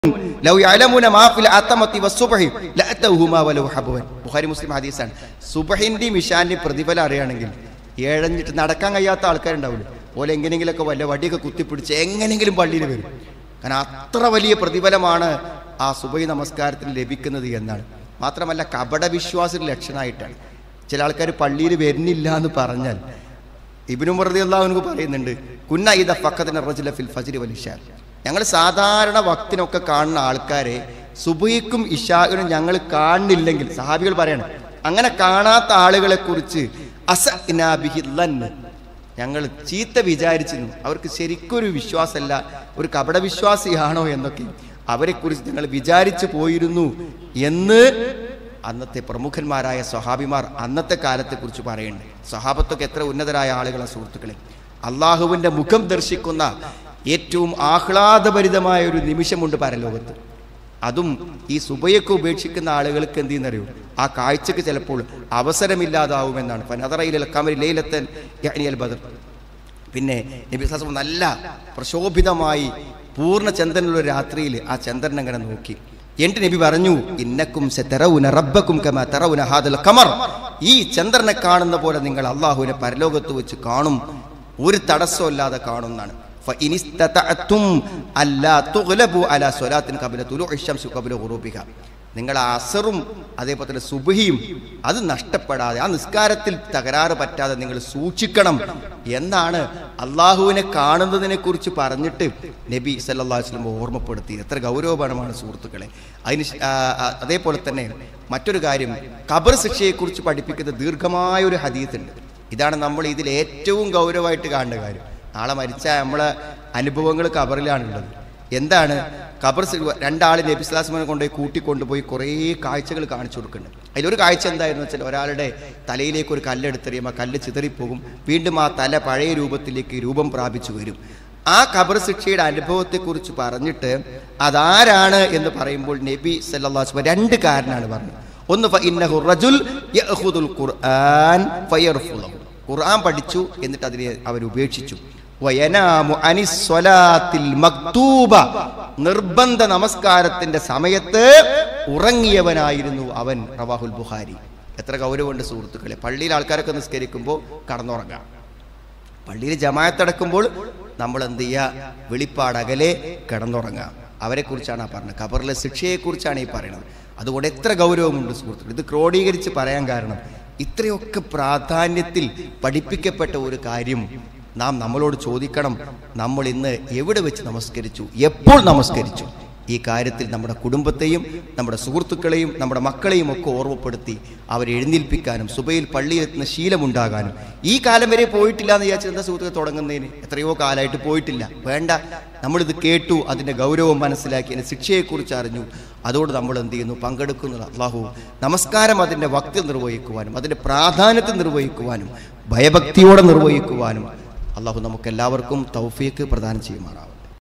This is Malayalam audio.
ലൗ യഅലമൂന മാ ഫിൽ അത്തമത്തി വസ്സുബ്ഹി ലഅതൗഹുമാ വലൗ ഹബവൻ ബുഖാരി മുസ്ലിം ഹദീസാണ് സുബ്ഹിന്റെയും ഇശാന്റെയും പ്രതിഫലം അറിയണമെങ്കിൽ ഏഴഞ്ഞിട്ട് നടക്കാൻ കഴിയാത്ത ആൾക്കാരുണ്ടാവില്ല ഓലെ എങ്ങനെയെങ്കിലുമൊക്കെ വല്ല വടിയൊക്കെ കുത്തിപ്പിടിച്ച് എങ്ങനെയെങ്കിലും പള്ളിയിൽ വരും കാരണം അത്ര വലിയ പ്രതിഫലമാണ് ആ സുബൈ നമസ്കാരത്തിന് ലഭിക്കുന്നത് എന്നാണ് മാത്രമല്ല കപട വിശ്വാസ ലക്ഷണമായിട്ടാണ് ചില ആൾക്കാർ പള്ളിയിൽ വരുന്നില്ല എന്ന് പറഞ്ഞാൽ ഇബിനു മറുതി അള്ളാഹുനക്ക് പറയുന്നുണ്ട് കുന്ന ഇത ഫക്കത്തിന് റജുല ഫിൽ ഫജ്രി വൽ ഇശാ ഞങ്ങൾ സാധാരണ വക്തിനൊക്കെ കാണുന്ന ആൾക്കാരെ സുബൈക്കും ഇഷാവിനും ഞങ്ങൾ കാണുന്നില്ലെങ്കിൽ സഹാബികൾ പറയണം അങ്ങനെ കാണാത്ത ആളുകളെ കുറിച്ച് അസനാബിഹില്ലന്ന് ഞങ്ങൾ ചീത്ത വിചാരിച്ചിരുന്നു അവർക്ക് ശരിക്കൊരു വിശ്വാസമല്ല ഒരു കപട വിശ്വാസിയാണോ എന്നൊക്കെ അവരെക്കുറിച്ച് ഞങ്ങൾ വിചാരിച്ചു പോയിരുന്നു എന്ന് അന്നത്തെ പ്രമുഖന്മാരായ സ്വഹാബിമാർ അന്നത്തെ കാലത്തെക്കുറിച്ച് പറയുന്നുണ്ട് സ്വഹാബത്തൊക്കെ എത്ര ഉന്നതരായ ആളുകളാണ് സുഹൃത്തുക്കളെ അള്ളാഹുവിൻ്റെ മുഖം ദർശിക്കുന്ന ഏറ്റവും ആഹ്ലാദഭരിതമായ ഒരു നിമിഷമുണ്ട് പരലോകത്ത് അതും ഈ സുബയൊക്കെ ഉപേക്ഷിക്കുന്ന ആളുകൾക്ക് എന്ത് ചെയ്യുന്നറിയോ ആ കാഴ്ചക്ക് ചിലപ്പോൾ അവസരമില്ലാതാവുമെന്നാണ് ഫനതറയിൽ കമരി ലൈലത്തൻ യഅ്നിയൽ ബദർ പിന്നെ നബി സാസം നല്ല പ്രശോഭിതമായി പൂർണ്ണ ചന്ദ്രനുള്ള ഒരു രാത്രിയിൽ ആ ചന്ദ്രൻ അങ്ങനെ നോക്കി എന്നിട്ട് നബി പറഞ്ഞു ഇന്നക്കും തെറവുന റബ്ബക്കും കമ തെറവുന ഹാദൽ കമർ ഈ ചന്ദ്രനെ കാണുന്ന പോലെ നിങ്ങൾ അള്ളാഹുവിനെ പരലോകത്ത് വെച്ച് കാണും ഒരു തടസ്സമില്ലാതെ കാണുന്നതാണ് فإن استطعتم ألا تغلبوا على صلاة قبل طلوع الشمس قبل غروبها നിങ്ങൾ അസറും അതേപോലെ തന്നെ സുബഹിയും അത് നഷ്ടപ്പെടാതെ ആ നിസ്കാരത്തിൽ തകരാറ് പറ്റാതെ നിങ്ങൾ സൂക്ഷിക്കണം എന്നാണ് അള്ളാഹുവിനെ കാണുന്നതിനെ കുറിച്ച് പറഞ്ഞിട്ട് നബി സല്ലല്ലാഹു അലൈഹി വസല്ലം ഓർമ്മപ്പെടുത്തി എത്ര ഗൗരവപരമാണ് സുഹൃത്തുക്കളെ അതിന് ശ- ആ, ആ, അതേപോലെ തന്നെ മറ്റൊരു കാര്യം ഖബർ ശിക്ഷയെക്കുറിച്ച് പഠിപ്പിക്കുന്ന ദീർഘമായ ഒരു ഹദീത്തുണ്ട് ഇതാണ് നമ്മൾ ഇതിൽ ഏറ്റവും ഗൗരവമായിട്ട് കാണേണ്ട കാര്യം നാളെ മരിച്ച നമ്മളെ അനുഭവങ്ങൾ ഖബറിലാണുള്ളത് എന്താണ് ഖബർ സി- രണ്ടാൾ നബി സ്വലാസ്മനെ കൊണ്ടുപോയി കൂട്ടിക്കൊണ്ടുപോയി കുറേ കാഴ്ചകൾ കാണിച്ചു കൊടുക്കുന്നുണ്ട് അതിലൊരു കാഴ്ച എന്തായിരുന്നു വെച്ചാൽ ഒരാളുടെ തലയിലേക്ക് ഒരു കല്ലെടുത്തെറിയുമ്പോൾ ആ കല്ല് ചിതറിപ്പോകും വീണ്ടും ആ തല പഴയ രൂപത്തിലേക്ക് രൂപം പ്രാപിച്ചു വരും ആ ഖബർ ശിക്ഷയുടെ അനുഭവത്തെക്കുറിച്ച് പറഞ്ഞിട്ട് അതാരാണ് എന്ന് പറയുമ്പോൾ നബി സല്ലല്ലാഹു അലൈഹി വസല്ലം രണ്ട് കാരനാണ് പറഞ്ഞത് ഒന്ന് ഫഇന്നഹു റജുൽ യഅഖുദുൽ ഖുർആൻ ഫയർഫുലഹു ഖുർആൻ പഠിച്ചു എന്നിട്ട് അതിനെ അവർ ഉപേക്ഷിച്ചു വയനാമു അനിസ്വലാത്തിൽ മക്തൂബ നിർബന്ധ നമസ്കാരത്തിന്റെ സമയത്ത് ഉറങ്ങിയവനായിരുന്നു അവൻ റവാഹുൽ ബുഖാരി എത്ര ഗൗരവമുണ്ട് സുഹൃത്തുക്കളെ പള്ളിയിൽ ആൾക്കാരൊക്കെ നിസ്കരിക്കുമ്പോൾ കടന്നുറങ്ങാം പള്ളിയിൽ ജമായത്തടക്കുമ്പോൾ നമ്മൾ എന്ത് ചെയ്യുക വെളിപ്പാടകലെ കിടന്നുറങ്ങാം അവരെക്കുറിച്ചാണ് ആ പറഞ്ഞത് ഖബറിലെ ശിക്ഷയെക്കുറിച്ചാണ് ഈ പറയുന്നത് അതുകൊണ്ട് എത്ര ഗൗരവമുണ്ട് സുഹൃത്തുക്കൾ ഇത് ക്രോഡീകരിച്ച് പറയാൻ കാരണം ഇത്രയൊക്കെ പ്രാധാന്യത്തിൽ പഠിപ്പിക്കപ്പെട്ട ഒരു കാര്യം നാം നമ്മളോട് ചോദിക്കണം നമ്മൾ ഇന്ന് എവിടെ വെച്ച് നമസ്കരിച്ചു എപ്പോൾ നമസ്കരിച്ചു ഈ കാര്യത്തിൽ നമ്മുടെ കുടുംബത്തെയും നമ്മുടെ സുഹൃത്തുക്കളെയും നമ്മുടെ മക്കളെയും ഒക്കെ ഓർമ്മപ്പെടുത്തി അവരെ എഴുന്നേൽപ്പിക്കാനും സുബയിൽ പള്ളിയിലെത്തുന്ന ശീലമുണ്ടാകാനും ഈ കാലം വരെ പോയിട്ടില്ല എന്ന് വിചാരിച്ചത് എന്താ സുഹൃത്തുക്കൾ തുടങ്ങുന്നതിന് എത്രയോ കാലമായിട്ട് പോയിട്ടില്ല വേണ്ട നമ്മളിത് കേട്ടു അതിൻ്റെ ഗൗരവം മനസ്സിലാക്കി അതിൻ്റെ ശിക്ഷയെക്കുറിച്ച് അറിഞ്ഞു അതോട് നമ്മൾ എന്ത് ചെയ്യുന്നു പങ്കെടുക്കുന്നു അള്ളാഹു നമസ്കാരം അതിൻ്റെ ഭക്തി നിർവഹിക്കുവാനും അതിൻ്റെ പ്രാധാന്യത്തെ നിർവഹിക്കുവാനും ഭയഭക്തിയോടെ നിർവഹിക്കുവാനും അള്ളാഹു നമുക്ക് എല്ലാവർക്കും തൗഫീക്ക് പ്രദാനം ചെയ്യുമാറാവും